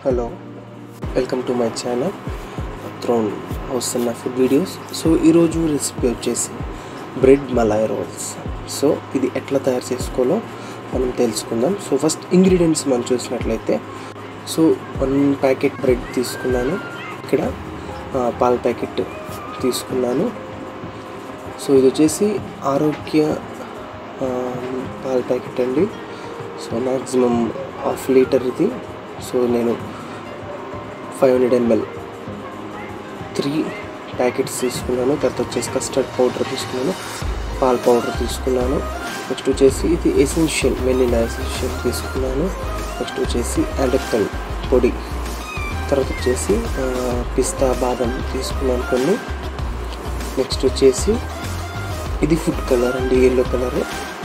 hello welcome to my channel త్రోన్ వస్తున్న food videos so ఈరోజు రెసిపీ వచ్చేసి బ్రెడ్ మలాయ్ రోల్స్ సో ఇది ఎట్లా తయారు చేసుకోవాలో మనం తెలుసుకుందాం సో ఫస్ట్ ఇంగ్రీడియంట్స్ మనం చూసినట్లయితే సో వన్ ప్యాకెట్ బ్రెడ్ తీసుకున్నాను ఇక్కడ ఆ, పాల ప్యాకెట్ తీసుకున్నాను సో ఇది వచ్చేసి ఆరోగ్య ఆ, పాల ప్యాకెట్ అండి సో మ్యాక్సిమం హాఫ్ లీటర్ ఇది సో నేను five hundred ML three packets తీసుకున్నాను తర్వాత వచ్చేసి కస్టర్డ్ పౌడర్ తీసుకున్నాను పాల్ పౌడర్ తీసుకున్నాను నెక్స్ట్ వచ్చేసి ఇది ఎసెన్షియల్ వెనిలా ఎసెన్షియల్ తీసుకున్నాను నెక్స్ట్ వచ్చేసి యాలక్కల్ పొడి తర్వాత వచ్చేసి ఆ, పిస్తా బాదం తీసుకున్నాను కొన్ని నెక్స్ట్ వచ్చేసి ఇది ఫుడ్ కలర్ అండి yellow colour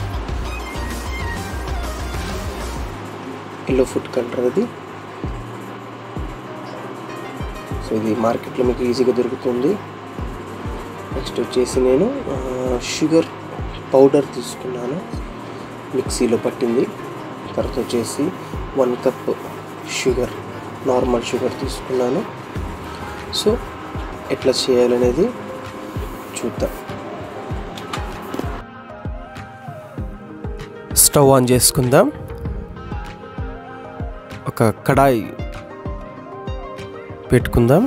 yellow food colour అది సో ఇది మార్కెట్లో మీకు ఈజీగా దొరుకుతుంది నెక్స్ట్ వచ్చేసి నేను ఆ, షుగర్ పౌడర్ తీసుకున్నాను మిక్సీలో పట్టింది తర్వాత వచ్చేసి one cup sugar normal sugar తీసుకున్నాను సో ఎట్లా చేయాలనేది చూద్దాం స్టవ్ ఆన్ చేసుకుందాం ఒక కడాయి పెట్టుకుందాం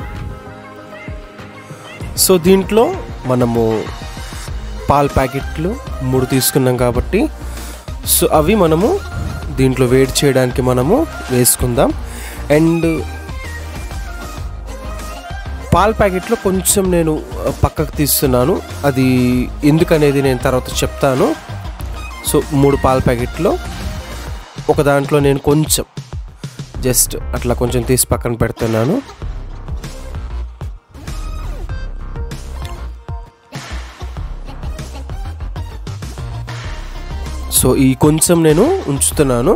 సో దీంట్లో మనము పాల ప్యాకెట్లు మూడు తీసుకున్నాం కాబట్టి సో అవి మనము దీంట్లో వేడి చేయడానికి మనము వేసుకుందాం అండ్ పాల ప్యాకెట్లో కొంచెం నేను పక్కకు తీస్తున్నాను అది ఎందుకనేది నేను తర్వాత చెప్తాను సో మూడు పాల ప్యాకెట్లో ఒక దాంట్లో నేను కొంచెం జస్ట్ అట్లా కొంచెం తీసి పక్కన పెడుతున్నాను సో ఈ కొంచెం నేను ఉంచుతున్నాను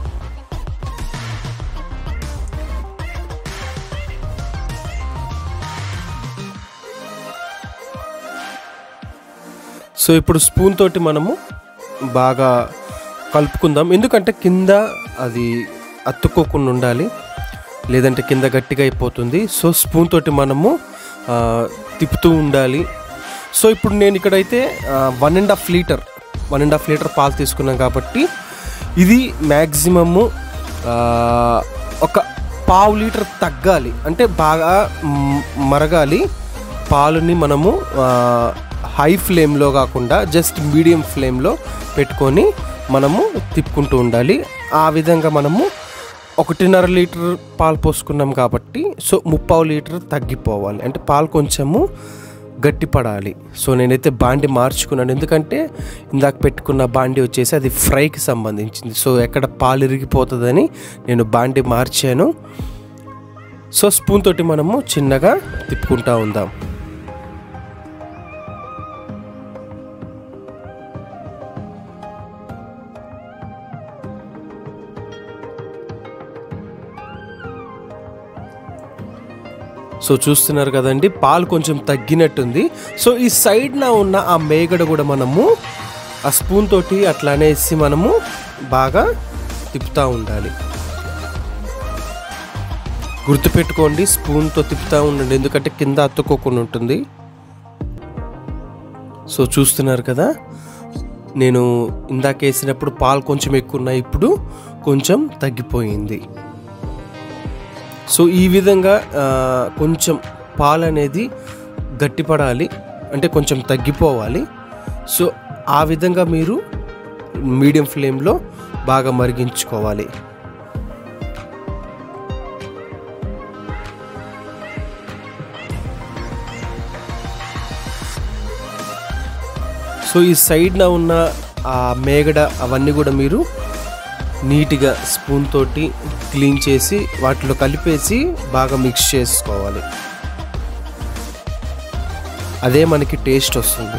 సో ఇప్పుడు స్పూన్ తోటి మనము బాగా కలుపుకుందాం ఎందుకంటే కింద అది అతుక్కోకుండా ఉండాలి లేదంటే కింద గట్టిగా అయిపోతుంది సో స్పూన్ తోటి మనము ఆ, తిప్పుతూ ఉండాలి సో ఇప్పుడు నేను ఇక్కడైతే one and half litre one and half litre పాలు తీసుకున్నాం కాబట్టి ఇది మ్యాక్సిమము ఒక పావు లీటర్ తగ్గాలి అంటే బాగా మ్, మరగాలి పాలుని మనము ఆ, హై ఫ్లేమ్లో కాకుండా జస్ట్ మీడియం ఫ్లేమ్లో పెట్టుకొని మనము తిప్పుకుంటూ ఉండాలి ఆ విధంగా మనము ఒకటిన్నర లీటర్ పాలు పోసుకున్నాం కాబట్టి సో ముప్పావు లీటర్ తగ్గిపోవాలి అంటే పాలు కొంచెము గట్టిపడాలి సో నేనైతే బాండి మార్చుకున్నాను ఎందుకంటే ఇందాక పెట్టుకున్న బాండి వచ్చేసి అది ఫ్రైకి సంబంధించింది సో ఎక్కడ పాలు ఇరిగిపోతుందని నేను బాండి మార్చాను సో స్పూన్ తోటి మనము చిన్నగా తిప్పుకుంటా ఉందాం సో చూస్తున్నారు కదండి పాలు కొంచెం తగ్గినట్టుంది సో ఈ సైడ్న ఉన్న ఆ మేగడ కూడా మనము ఆ స్పూన్ తోటి అట్లానే వేసి మనము బాగా తిప్పుతూ ఉండాలి గుర్తుపెట్టుకోండి స్పూన్తో తిప్పుతూ ఉండండి ఎందుకంటే కింద అత్తుకోకుండా ఉంటుంది సో చూస్తున్నారు కదా నేను ఇందాక వేసినప్పుడు పాలు కొంచెం ఎక్కువ ఉన్నాయి ఇప్పుడు కొంచెం తగ్గిపోయింది సో ఈ విధంగా ఆ, కొంచెం పాలు అనేది గట్టిపడాలి అంటే కొంచెం తగ్గిపోవాలి సో ఆ విధంగా మీరు మీడియం ఫ్లేమ్లో బాగా మరిగించుకోవాలి సో ఈ సైడ్న ఉన్న ఆ మేగడ అవన్నీ కూడా మీరు నీట్గా స్పూన్ తోటి క్లీన్ చేసి వాటిలో కలిపేసి బాగా మిక్స్ చేసుకోవాలి అదే మనకి టేస్ట్ వస్తుంది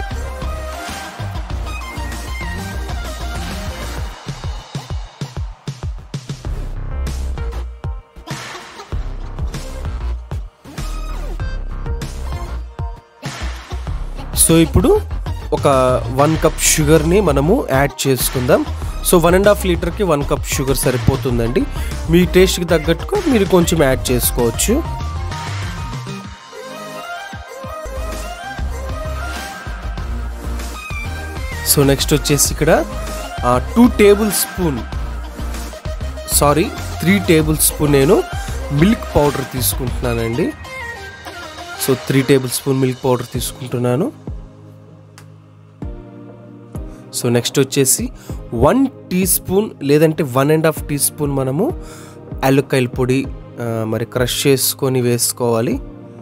సో ఇప్పుడు ఒక వన్ కప్ షుగర్ని మనము యాడ్ చేసుకుందాం సో వన్ అండ్ హాఫ్ లీటర్కి వన్ కప్ షుగర్ సరిపోతుందండి మీ టేస్ట్కి తగ్గట్టుగా మీరు కొంచెం యాడ్ చేసుకోవచ్చు సో నెక్స్ట్ వచ్చేసి ఇక్కడ two tablespoon sorry three tablespoon నేను మిల్క్ పౌడర్ తీసుకుంటున్నానండి so three tablespoon milk powder తీసుకుంటున్నాను సో నెక్స్ట్ వచ్చేసి వన్ టీ స్పూన్ లేదంటే one and half teaspoon మనము యాలక్కాయల పొడి ఆ, మరి క్రష్ చేసుకొని వేసుకోవాలి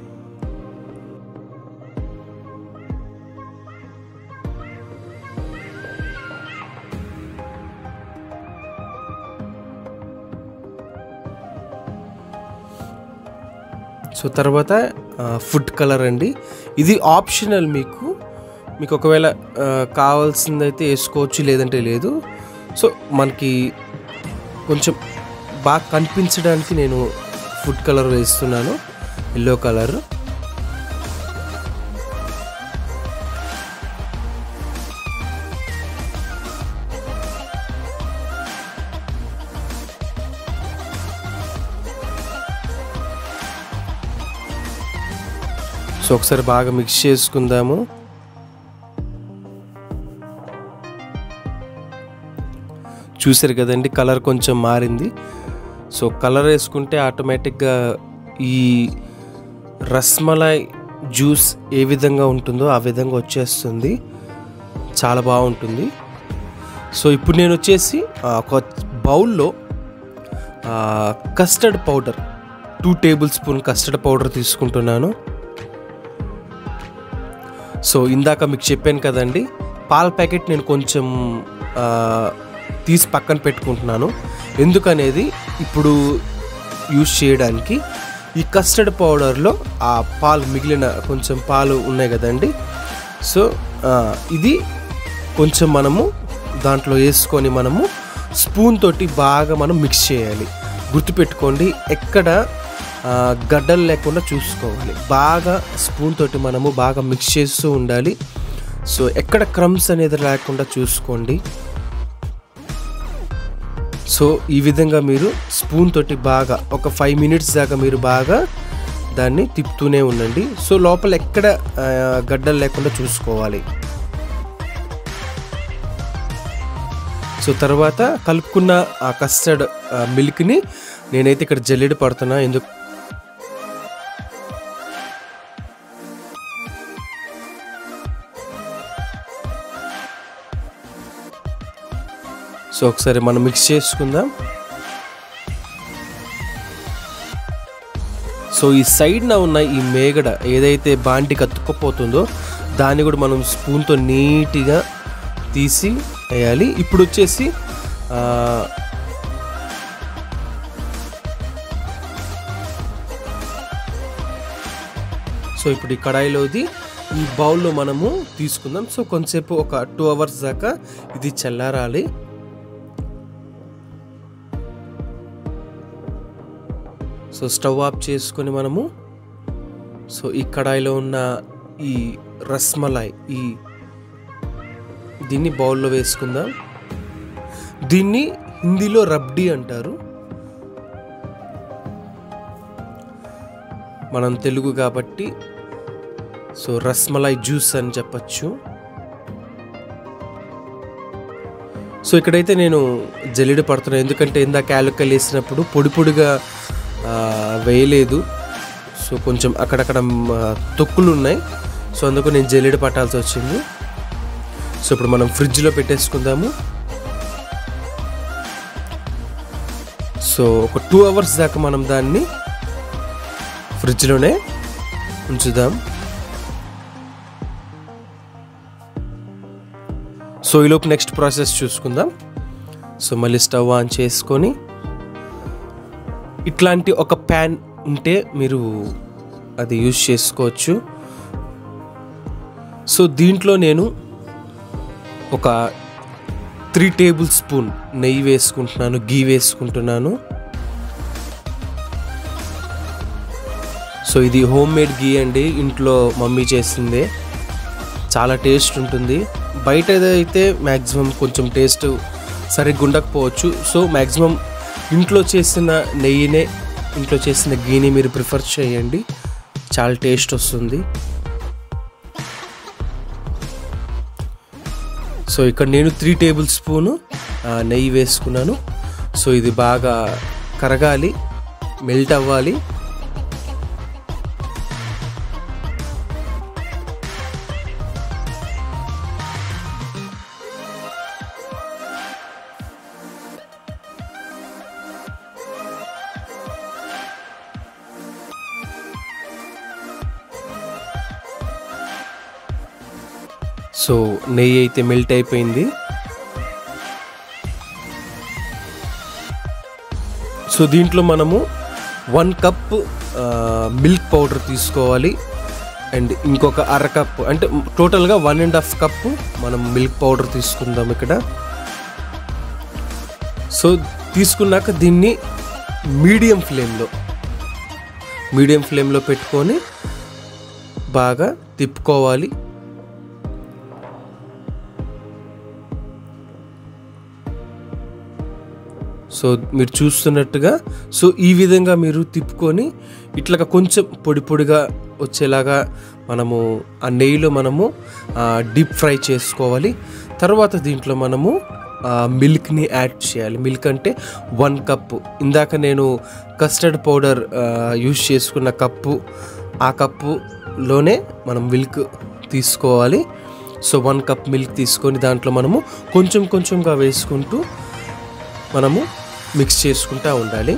సో తర్వాత ఆ, ఫుడ్ కలర్ అండి ఇది ఆప్షనల్ మీకు మీకు ఒకవేళ ఆ, కావాల్సిందైతే వేసుకోవచ్చు లేదంటే లేదు సో మనకి కొంచెం బాగా కనిపించడానికి నేను ఫుడ్ కలర్ వేస్తున్నాను ఎల్లో కలర్ సో ఒకసారి బాగా మిక్స్ చేసుకుందాము చూసారు కదండి కలర్ కొంచెం మారింది సో కలర్ వేసుకుంటే ఆటోమేటిక్గా ఈ రస్మలై జ్యూస్ ఏ విధంగా ఉంటుందో ఆ విధంగా వచ్చేస్తుంది చాలా బాగుంటుంది సో ఇప్పుడు నేను వచ్చేసి ఆ, ఒక బౌల్లో custard powder two tablespoon custard powder తీసుకుంటున్నాను సో ఇందాక మీకు చెప్పాను కదండి పాల ప్యాకెట్ నేను కొంచెం ఆ, తీసి పక్కన పెట్టుకుంటున్నాను ఎందుకనేది ఇప్పుడు యూజ్ చేయడానికి ఈ కస్టర్డ్ పౌడర్లో ఆ పాలు మిగిలిన కొంచెం పాలు ఉన్నాయి కదండి సో ఆ, ఇది కొంచెం మనము దాంట్లో వేసుకొని మనము స్పూన్ తోటి బాగా మనం మిక్స్ చేయాలి గుర్తుపెట్టుకోండి ఎక్కడ ఆ, గడ్డలు లేకుండా చూసుకోవాలి బాగా స్పూన్ తోటి మనము బాగా మిక్స్ చేస్తూ ఉండాలి సో ఎక్కడ క్రమ్స్ అనేది లేకుండా చూసుకోండి సో ఈ విధంగా మీరు స్పూన్ తోటి బాగా ఒక ఫైవ్ మినిట్స్ దాకా మీరు బాగా దాన్ని తిప్పుతూనే ఉండండి సో లోపల ఎక్కడ ఆ, గడ్డలు లేకుండా చూసుకోవాలి సో తర్వాత కలుపుకున్న ఆ కస్టర్డ్ మిల్క్ని నేనైతే ఇక్కడ జల్లెడ పడుతున్నా ఎందుకు సో ఒకసారి మనం మిక్స్ చేసుకుందాం సో ఈ సైడ్న ఉన్న ఈ మేగడ ఏదైతే బాంటికి అతుక్కపోతుందో దాన్ని కూడా మనం స్పూన్తో నీట్గా తీసి వేయాలి ఇప్పుడు వచ్చేసి ఆ, సో ఇప్పుడు ఈ కడాయిలోది ఈ బౌల్లో మనము తీసుకుందాం సో కొంతసేపు ఒక టూ అవర్స్ దాకా ఇది చల్లారాలి సో స్టవ్ ఆఫ్ చేసుకొని మనము సో ఈ కడాయిలో ఉన్న ఈ రస్మలై ఈ దీన్ని బౌల్లో వేసుకుందాం దీన్ని హిందీలో రబ్డీ అంటారు మనం తెలుగు కాబట్టి సో రస్మలై జ్యూస్ అని చెప్పచ్చు సో ఇక్కడైతే నేను జల్లెడ పడుతున్నాను ఎందుకంటే ఇందాక యాలక్కలు వేసినప్పుడు పొడి పొడిగా ఆ, వేయలేదు సో కొంచెం అక్కడక్కడ మ, తొక్కులు ఉన్నాయి సో అందుకు నేను జల్లెడ పట్టాల్సి వచ్చింది సో ఇప్పుడు మనం ఫ్రిడ్జ్లో పెట్టేసుకుందాము సో ఒక టూ అవర్స్ దాకా మనం దాన్ని ఫ్రిడ్జ్లోనే ఉంచుదాం సో ఈలోపు నెక్స్ట్ ప్రాసెస్ చూసుకుందాం సో మళ్ళీ స్టవ్ ఆన్ చేసుకొని ఇట్లాంటి ఒక ప్యాన్ ఉంటే మీరు అది యూజ్ చేసుకోవచ్చు సో దీంట్లో నేను ఒక త్రీ టేబుల్ స్పూన్ నెయ్యి వేసుకుంటున్నాను గీ వేసుకుంటున్నాను సో ఇది హోమ్ మేడ్ గీ అండి ఇంట్లో మమ్మీ చేసిందే చాలా టేస్ట్ ఉంటుంది బయట అయితే మ్యాక్సిమం కొంచెం టేస్ట్ సరిగ్గా ఉండకపోవచ్చు సో మ్యాక్సిమం ఇంట్లో చేసిన నెయ్యినే ఇంట్లో చేసిన గీని మీరు ప్రిఫర్ చేయండి చాలా టేస్ట్ వస్తుంది సో ఇక్కడ నేను త్రీ టేబుల్ స్పూను ఆ, నెయ్యి వేసుకున్నాను సో ఇది బాగా కరగాలి మెల్ట్ అవ్వాలి సో నెయ్యి అయితే మెల్ట్ అయిపోయింది సో దీంట్లో మనము వన్ కప్ మిల్క్ పౌడర్ తీసుకోవాలి అండ్ ఇంకొక అర కప్ అంటే టోటల్గా వన్ అండ్ హాఫ్ కప్ మనం మిల్క్ పౌడర్ తీసుకుందాం ఇక్కడ సో తీసుకున్నాక దీన్ని మీడియం ఫ్లేమ్లో మీడియం ఫ్లేమ్లో పెట్టుకొని బాగా తిప్పుకోవాలి సో మీరు చూస్తున్నట్టుగా సో ఈ విధంగా మీరు తిప్పుకొని ఇట్లాగా కొంచెం పొడి పొడిగా వచ్చేలాగా మనము ఆ నెయ్యిలో మనము డీప్ ఫ్రై చేసుకోవాలి తర్వాత దీంట్లో మనము ఆ, మిల్క్ని యాడ్ చేయాలి మిల్క్ అంటే వన్ కప్పు ఇందాక నేను కస్టర్డ్ పౌడర్ ఆ, యూజ్ చేసుకున్న కప్పు ఆ కప్పులోనే మనం మిల్క్ తీసుకోవాలి సో వన్ కప్ మిల్క్ తీసుకొని దాంట్లో మనము కొంచెం కొంచెంగా వేసుకుంటూ మనము మిక్స్ చేసుకుంటూ ఉండాలి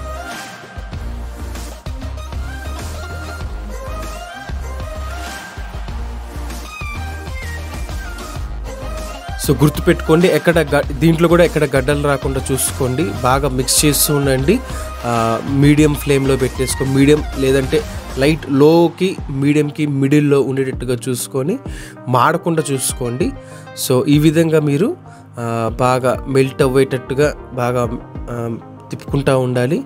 సో గుర్తుపెట్టుకోండి ఎక్కడ గ- దీంట్లో కూడా ఎక్కడ గడ్డలు రాకుండా చూసుకోండి బాగా మిక్స్ చేస్తూ ఉండండి ఆ, మీడియం ఫ్లేమ్లో పెట్టేసుకో మీడియం లేదంటే లైట్ లోకి మీడియంకి మిడిల్లో ఉండేటట్టుగా చూసుకొని మాడకుండా చూసుకోండి సో ఈ విధంగా మీరు ఆ, బాగా మెల్ట్ అవ్వేటట్టుగా బాగా ఆ, తిప్పుకుంటూ ఉండాలి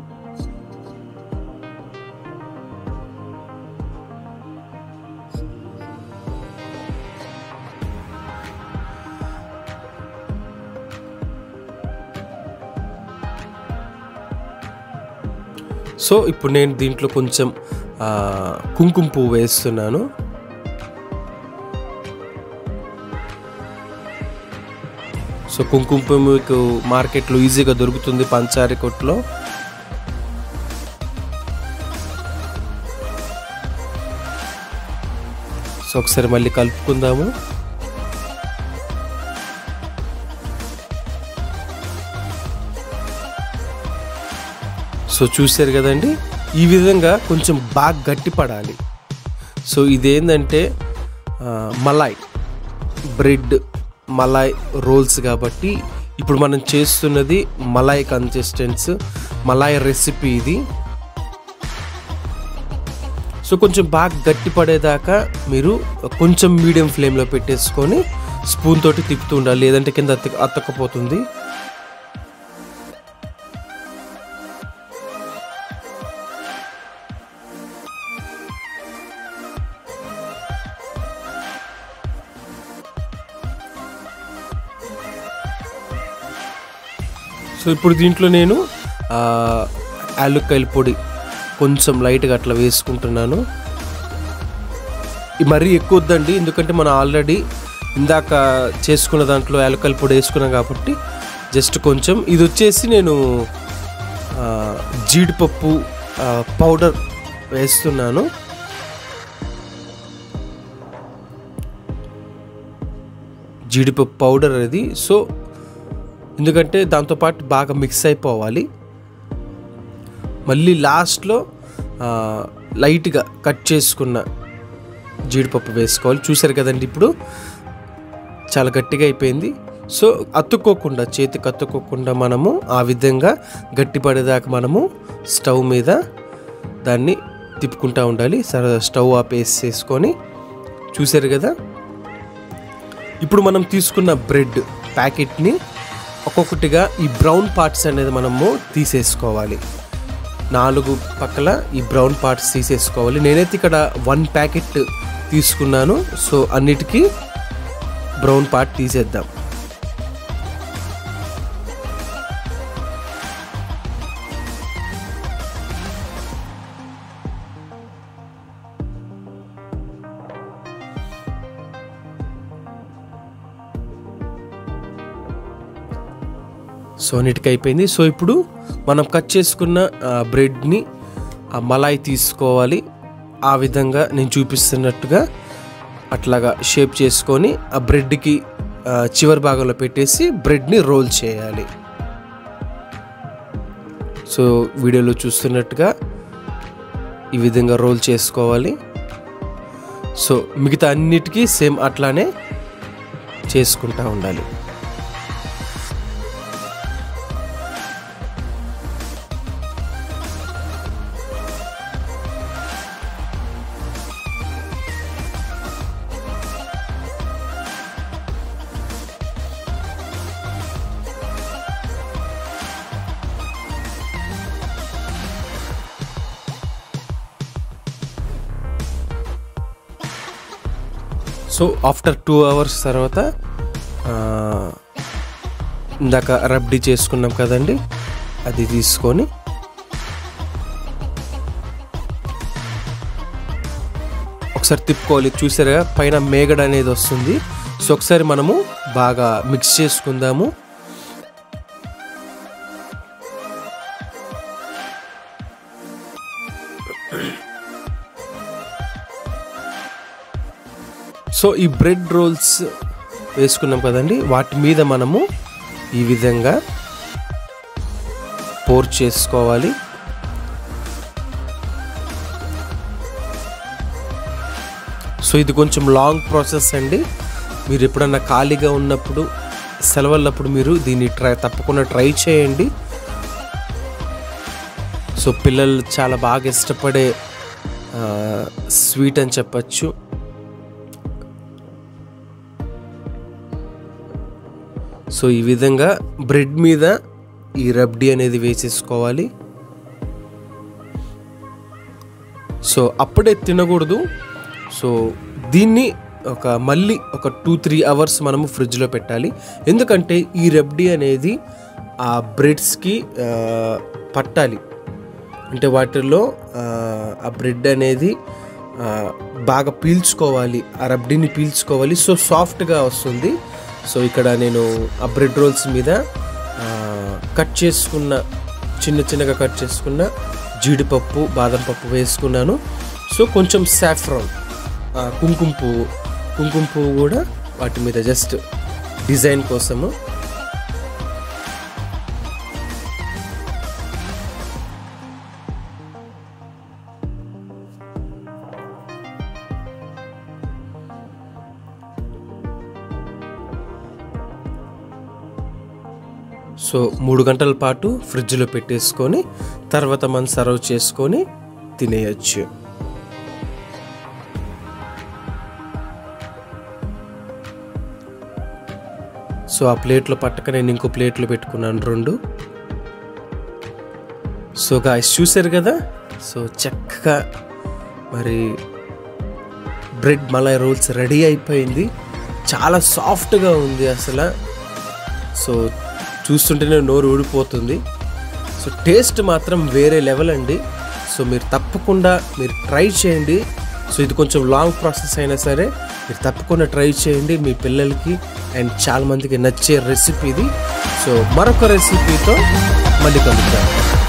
సో ఇప్పుడు నేను దీంట్లో కొంచెం ఆ, కుంకుమ పువ్వు వేస్తున్నాను సో కుంకుమ పువ్వు మీకు మార్కెట్లో ఈజీగా దొరుకుతుంది పంచారి కొట్లో సో ఒకసారి మళ్ళీ కలుపుకుందాము సో చూశారు కదండి ఈ విధంగా కొంచెం బాగా గట్టి పడాలి సో ఇదేంటంటే ఆ, మలాయ్ బ్రెడ్ మలాయ్ రోల్స్ కాబట్టి ఇప్పుడు మనం చేస్తున్నది మలాయ్ కన్సిస్టెన్స్ మలాయ్ రెసిపీ ఇది సో కొంచెం బాగా గట్టి పడేదాకా మీరు కొంచెం మీడియం ఫ్లేమ్లో పెట్టేసుకొని స్పూన్ తోటి తిప్పుతూ ఉండాలి లేదంటే కింద అతక అతకపోతుంది సో ఇప్పుడు దీంట్లో నేను ఆ, యాలుక్కాయల పొడి కొంచెం లైట్గా అట్లా వేసుకుంటున్నాను ఇది మరీ ఎక్కువ వద్దండి ఎందుకంటే మనం ఆల్రెడీ ఇందాక చేసుకున్న దాంట్లో యాలకల్ పొడి వేసుకున్నాం కాబట్టి జస్ట్ కొంచెం ఇది వచ్చేసి నేను ఆ, జీడిపప్పు ఆ, పౌడర్ వేస్తున్నాను జీడిపప్పు పౌడర్ అది సో ఎందుకంటే దాంతోపాటు బాగా మిక్స్ అయిపోవాలి మళ్ళీ లాస్ట్లో ఆ, లైట్గా కట్ చేసుకున్న జీడిపప్పు వేసుకోవాలి చూసారు కదండి ఇప్పుడు చాలా గట్టిగా అయిపోయింది సో అతుక్కోకుండా చేతికి అతుక్కోకుండా మనము ఆ విధంగా గట్టిపడేదాకా మనము స్టవ్ మీద దాన్ని తిప్పుకుంటూ ఉండాలి సరే స్టవ్ ఆపేసేసుకొని చూసారు కదా ఇప్పుడు మనం తీసుకున్న బ్రెడ్ ప్యాకెట్ని ఒక్కొక్కటిగా ఈ బ్రౌన్ పార్ట్స్ అనేది మనము తీసేసుకోవాలి నాలుగు పక్కల ఈ బ్రౌన్ పార్ట్స్ తీసేసుకోవాలి నేనైతే ఇక్కడ వన్ ప్యాకెట్ తీసుకున్నాను సో అన్నిటికీ బ్రౌన్ పార్ట్ తీసేద్దాం సో అన్నిటికీ అయిపోయింది సో ఇప్పుడు మనం కట్ చేసుకున్న ఆ, బ్రెడ్ని ఆ మలాయి తీసుకోవాలి ఆ విధంగా నేను చూపిస్తున్నట్టుగా అట్లాగా షేప్ చేసుకొని ఆ బ్రెడ్కి ఆ, చివరి భాగంలో పెట్టేసి బ్రెడ్ని రోల్ చేయాలి సో వీడియోలో చూస్తున్నట్టుగా ఈ విధంగా రోల్ చేసుకోవాలి సో మిగతా అన్నిటికీ సేమ్ అట్లానే చేసుకుంటా ఉండాలి సో ఆఫ్టర్ టూ అవర్స్ తర్వాత ఆ, ఇందాక రబ్డీ చేసుకున్నాం కదండి అది తీసుకొని ఒకసారి తిప్పుకోవాలి చూసారా పైన మేగడ అనేది వస్తుంది సో ఒకసారి మనము బాగా మిక్స్ చేసుకుందాము సో ఈ బ్రెడ్ రోల్స్ వేసుకున్నాం కదండి వాటి మీద మనము ఈ విధంగా పోర్ చేసుకోవాలి సో ఇది కొంచెం లాంగ్ ప్రాసెస్ అండి మీరు ఎప్పుడన్నా ఖాళీగా ఉన్నప్పుడు సెలవులప్పుడు మీరు దీన్ని ట్రై తప్పకుండా ట్రై చేయండి సో పిల్లలు చాలా బాగా ఇష్టపడే స్వీట్ అని చెప్పచ్చు సో ఈ విధంగా బ్రెడ్ మీద ఈ రబ్డీ అనేది వేసేసుకోవాలి సో అప్పుడే తినకూడదు సో దీన్ని ఒక మళ్ళీ ఒక టూ త్రీ అవర్స్ మనము ఫ్రిడ్జ్లో పెట్టాలి ఎందుకంటే ఈ రబ్డీ అనేది ఆ బ్రెడ్స్కి ఆ, పట్టాలి అంటే వాటిల్లో ఆ, ఆ బ్రెడ్ అనేది ఆ, బాగా పీల్చుకోవాలి ఆ రబ్డీని పీల్చుకోవాలి సో సాఫ్ట్గా వస్తుంది సో ఇక్కడ నేను ఆ బ్రెడ్ రోల్స్ మీద ఆ, కట్ చేసుకున్న చిన్న చిన్నగా కట్ చేసుకున్న జీడిపప్పు బాదం పప్పు వేసుకున్నాను సో కొంచెం సాఫ్రాన్ కుంకుమ పువ్వు కుంకుమ పువ్వు కూడా వాటి మీద జస్ట్ డిజైన్ కోసము సో మూడు గంటల పాటు ఫ్రిడ్జ్లో పెట్టేసుకొని తర్వాత మనం సర్వ్ చేసుకొని తినేయచ్చు సో ఆ ప్లేట్లో పట్టక నేను ఇంకో ప్లేట్లో పెట్టుకున్నాను రెండు సో గాయస్ చూశారు కదా సో చక్కగా మరి బ్రెడ్ మలై రోల్స్ రెడీ అయిపోయింది చాలా సాఫ్ట్గా ఉంది అసలు సో చూస్తుంటేనే నోరు ఊడిపోతుంది సో టేస్ట్ మాత్రం వేరే లెవెల్ అండి సో మీరు తప్పకుండా మీరు ట్రై చేయండి సో ఇది కొంచెం లాంగ్ ప్రాసెస్ అయినా సరే మీరు తప్పకుండా ట్రై చేయండి మీ పిల్లలకి అండ్ చాలా మందికి నచ్చే రెసిపీ ఇది సో మరొక రెసిపీతో మళ్ళీ కలుద్దాం